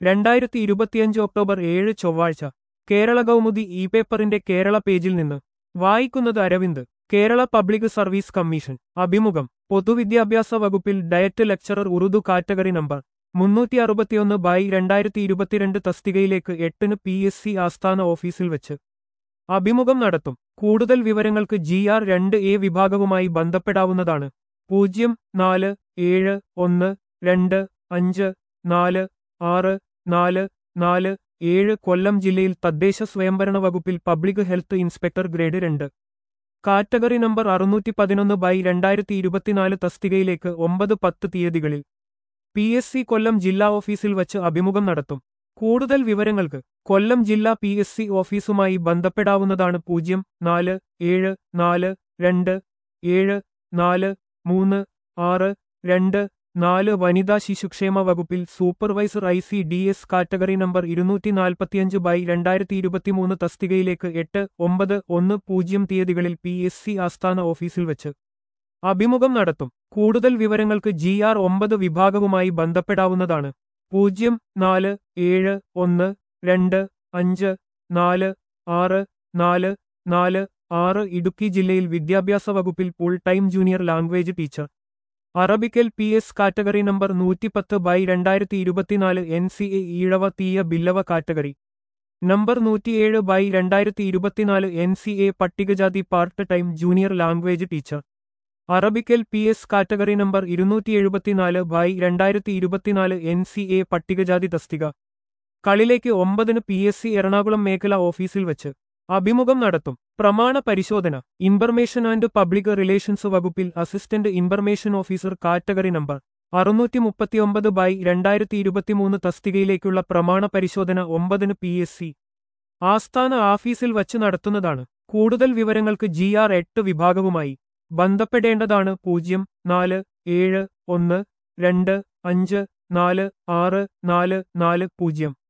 രണ്ടായിരത്തി ഇരുപത്തിയഞ്ച് ഒക്ടോബർ ഏഴ് ചൊവ്വാഴ്ച കേരള കൗമുദി ഇ പേപ്പറിന്റെ കേരള പേജിൽ നിന്ന് വായിക്കുന്നത് Aravind Kerala public service commission അഭിമുഖം പൊതുവിദ്യാഭ്യാസ വകുപ്പിൽ DIET lecturer Urdu category number മുന്നൂറ്റി അറുപത്തിയൊന്ന് ബൈ രണ്ടായിരത്തി ഇരുപത്തിരണ്ട് തസ്തികയിലേക്ക് എട്ടിന് പി എസ് സി ആസ്ഥാന ഓഫീസിൽ വെച്ച് അഭിമുഖം നടത്തും കൂടുതൽ വിവരങ്ങൾക്ക് ജി ആർ രണ്ട് എ വിഭാഗവുമായി ബന്ധപ്പെടാവുന്നതാണ് പൂജ്യം നാല് ഏഴ് ഒന്ന് രണ്ട് അഞ്ച് നാല് ആറ് നാല് നാല് ഏഴ് കൊല്ലം ജില്ലയിൽ തദ്ദേശ സ്വയംഭരണ വകുപ്പിൽ പബ്ലിക് ഹെൽത്ത് ഇൻസ്പെക്ടർ ഗ്രേഡ് രണ്ട് കാറ്റഗറി നമ്പർ അറുന്നൂറ്റി പതിനൊന്ന് ബൈ രണ്ടായിരത്തി ഇരുപത്തിനാല് തസ്തികയിലേക്ക് ഒമ്പത് പത്ത് തീയതികളിൽ പി എസ് സി കൊല്ലം ജില്ലാ ഓഫീസിൽ വച്ച് അഭിമുഖം നടത്തും കൂടുതൽ വിവരങ്ങൾക്ക് കൊല്ലം ജില്ലാ പി എസ് സി ഓഫീസുമായി ബന്ധപ്പെടാവുന്നതാണ് പൂജ്യം നാല് ഏഴ് നാല് രണ്ട് ഏഴ് നാല് മൂന്ന് ആറ് രണ്ട് നാല് വനിതാ ശിശുക്ഷേമ വകുപ്പിൽ supervisor I C D S category number ഇരുന്നൂറ്റി നാൽപ്പത്തിയഞ്ച് ബൈ രണ്ടായിരത്തി ഇരുപത്തിമൂന്ന് തസ്തികയിലേക്ക് എട്ട് ഒമ്പത് ഒന്ന് പൂജ്യം തീയതികളിൽ പി എസ് സി ആസ്ഥാന ഓഫീസിൽ വെച്ച് അഭിമുഖം നടത്തും കൂടുതൽ വിവരങ്ങൾക്ക് ജി ആർ ഒമ്പത് വിഭാഗവുമായി ബന്ധപ്പെടാവുന്നതാണ് പൂജ്യം നാല് ഏഴ് ഒന്ന് രണ്ട് അഞ്ച് നാല് ആറ് നാല് നാല് ആറ് ഇടുക്കി ജില്ലയിൽ വിദ്യാഭ്യാസ വകുപ്പിൽ full time junior language teacher അറബിക്കൽ പി എസ് കാറ്റഗറി നമ്പർ നൂറ്റിപ്പത്ത് ബൈ രണ്ടായിരത്തി ഇരുപത്തിനാല് N C A Ezhava Thiyya Billava category number നൂറ്റിയേഴ് ബൈ രണ്ടായിരത്തി ഇരുപത്തിനാല് എൻ സി എ പട്ടികജാതി part time junior language teacher അറബിക്കൽ പി എസ് കാറ്റഗറി നമ്പർ ഇരുന്നൂറ്റി എഴുപത്തിനാല് ബൈ രണ്ടായിരത്തി ഇരുപത്തിനാല് എൻ സി എ പട്ടികജാതി തസ്തിക കളിലേക്ക് ഒമ്പതിന് പി എസ് സി എറണാകുളം മേഖല ഓഫീസിൽ വെച്ച് അഭിമുഖം നടത്തും പ്രമാണ പരിശോധന ഇൻഫർമേഷൻ ആൻഡ് പബ്ലിക് റിലേഷൻസ് വകുപ്പിൽ assistant information officer category number അറുന്നൂറ്റി മുപ്പത്തിയൊമ്പത് ബൈ രണ്ടായിരത്തി ഇരുപത്തിമൂന്ന് തസ്തികയിലേക്കുള്ള പ്രമാണ പരിശോധന ഒമ്പതിന് പി എസ് സി ആസ്ഥാന ആഫീസിൽ വച്ച് നടത്തുന്നതാണ് കൂടുതൽ വിവരങ്ങൾക്ക് ജി ആർ എട്ട് വിഭാഗവുമായി ബന്ധപ്പെടേണ്ടതാണ് പൂജ്യം നാല് ഏഴ് ഒന്ന് രണ്ട് അഞ്ച് നാല് ആറ് നാല് നാല് പൂജ്യം